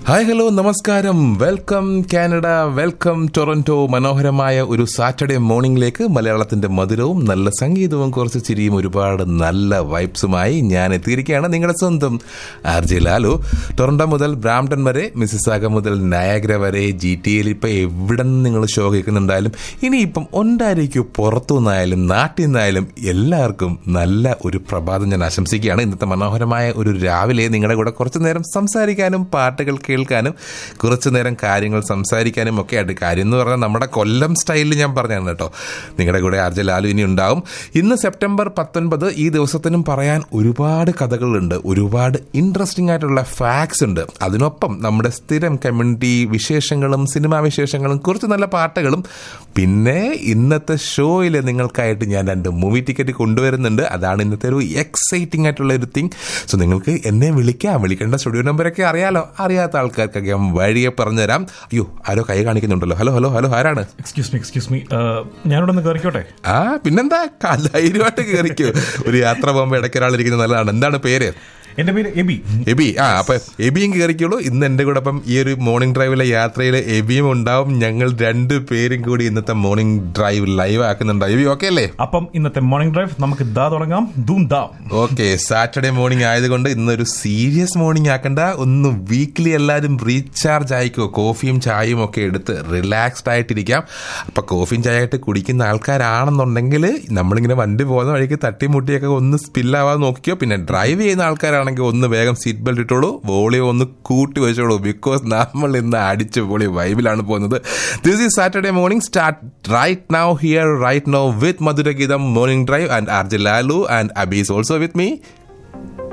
hi hello നമസ്കാരം welcome Canada welcome Toronto മനോഹരമായ ഒരു സാറ്റർഡേ മോർണിംഗിലേക്ക് മലയാളത്തിന്റെ മധുരവും നല്ല സംഗീതവും കുറച്ച് ചിരിയും ഒരുപാട് നല്ല വൈബ്സുമായി ഞാൻ എത്തിയിരിക്കുകയാണ് നിങ്ങളുടെ സ്വന്തം ആർ ജെ ലാലു ടൊറന്റോ മുതൽ ബ്രാംപ്ടൺ വരെ മിസിസാഗ മുതൽ നയാഗ്ര വരെ ജി ടി എയിൽ ഇപ്പം എവിടെ നിന്ന് നിങ്ങൾ ഷോ കേൾക്കുന്നുണ്ടായാലും ഇനിയിപ്പം ഒണ്ടായിരിക്കും പുറത്തു നിന്നായാലും നാട്ടിൽ നിന്നായാലും എല്ലാവർക്കും നല്ല ഒരു പ്രഭാതം ഞാൻ ആശംസിക്കുകയാണ് ഇന്നത്തെ മനോഹരമായ ഒരു രാവിലെ നിങ്ങളുടെ കൂടെ കുറച്ചു നേരം സംസാരിക്കാനും പാട്ടുകൾ കേൾക്കാനും കുറച്ചു നേരം കാര്യങ്ങൾ സംസാരിക്കാനും ഒക്കെ ആയിട്ട് കാര്യം എന്ന് പറഞ്ഞാൽ നമ്മുടെ കൊല്ലം സ്റ്റൈലിൽ ഞാൻ പറഞ്ഞാണ് കേട്ടോ നിങ്ങളുടെ കൂടെ ആർജെ ലാലു ഇനി ഉണ്ടാവും ഇന്ന് സെപ്റ്റംബർ പത്തൊൻപത് ഈ ദിവസത്തിനും പറയാൻ ഒരുപാട് കഥകളുണ്ട് ഒരുപാട് ഇൻട്രസ്റ്റിംഗ് ആയിട്ടുള്ള ഫാക്ട്സ് ഉണ്ട് അതിനൊപ്പം നമ്മുടെ സ്ഥിരം കമ്മ്യൂണിറ്റി വിശേഷങ്ങളും സിനിമാ വിശേഷങ്ങളും കുറച്ച് നല്ല പാട്ടുകളും പിന്നെ ഇന്നത്തെ ഷോയിൽ നിങ്ങൾക്കായിട്ട് ഞാൻ രണ്ട് മൂവി ടിക്കറ്റ് കൊണ്ടുവരുന്നുണ്ട് അതാണ് ഇന്നത്തെ ഒരു എക്സൈറ്റിംഗ് ആയിട്ടുള്ള ഒരു തിങ് സോ നിങ്ങൾക്ക് എന്നെ വിളിക്കാം വിളിക്കേണ്ട സ്റ്റുഡിയോ നമ്പറൊക്കെ അറിയാലോ അറിയാത്ത ആൾക്കാർക്കൊക്കെ ഞാൻ വഴിയെ പറഞ്ഞുതരാം അയ്യോ ആരോ കൈ കാണിക്കുന്നുണ്ടല്ലോ ഹലോ ഹലോ ഹലോ ആരാണ് എക്സ്ക്യൂസ് മീ എക്സ്ക്യൂസ് മീ ഞാനിവിടെ ഒന്ന് കയറിക്കോട്ടെ ആ പിന്നെന്താ ധൈര്യമായിട്ട് കയറിക്കോ ഒരു യാത്ര പോകുമ്പോൾ ഇടയ്ക്ക് ഒരാൾ ഇരിക്കുന്നത് നല്ലതാണ് എന്താണ് പേര് എന്റെ പേര് എബി എബി ആ അപ്പൊ എബിയും കയറിക്കോളൂ ഇന്ന് എന്റെ കൂടെ അപ്പം ഈ ഒരു മോർണിംഗ് ഡ്രൈവിലെ യാത്രയിൽ എബിയും ഉണ്ടാവും ഞങ്ങൾ രണ്ടു പേരും കൂടി ഇന്നത്തെ മോർണിംഗ് ഡ്രൈവ് ലൈവ് ആക്കുന്നുണ്ട് എബി ഓക്കെ അല്ലേ അപ്പം ഇന്നത്തെ മോർണിംഗ് ഡ്രൈവ് നമുക്ക് ദാ തുടങ്ങാം ധൂം ദാം ഓക്കെ സാറ്റർഡേ മോർണിംഗ് ആയതുകൊണ്ട് ഇന്നൊരു സീരിയസ് മോർണിംഗ് ആക്കണ്ട ഒന്ന് വീക്ക്ലി എല്ലാവരും റീചാർജ് ആയിക്കോ കോഫിയും ചായയും ഒക്കെ എടുത്ത് റിലാക്സ്ഡ് ആയിട്ടിരിക്കാം അപ്പൊ കോഫിയും ചായ ആയിട്ട് കുടിക്കുന്ന ആൾക്കാരാണെന്നുണ്ടെങ്കിൽ നമ്മളിങ്ങനെ വണ്ടി പോകുന്ന വഴിക്ക് തട്ടിമുട്ടിയൊക്കെ ഒന്ന് സ്പില്ലാവാതെ നോക്കിയോ പിന്നെ ഡ്രൈവ് ചെയ്യുന്ന ആൾക്കാരാണെങ്കിൽ ഒന്ന് വേഗം സീറ്റ് ബെൽറ്റ് ഇട്ടോളൂ വോളിയം ഒന്ന് കൂട്ടി വെച്ചോളൂ ബിക്കോസ് നമ്മൾ ഇന്ന് അടിച്ച് പൊളി വൈബിലാണ് പോകുന്നത് this is Saturday morning start right now here right now with മധുരഗീതം morning drive and R J Lalu and Abi's also with me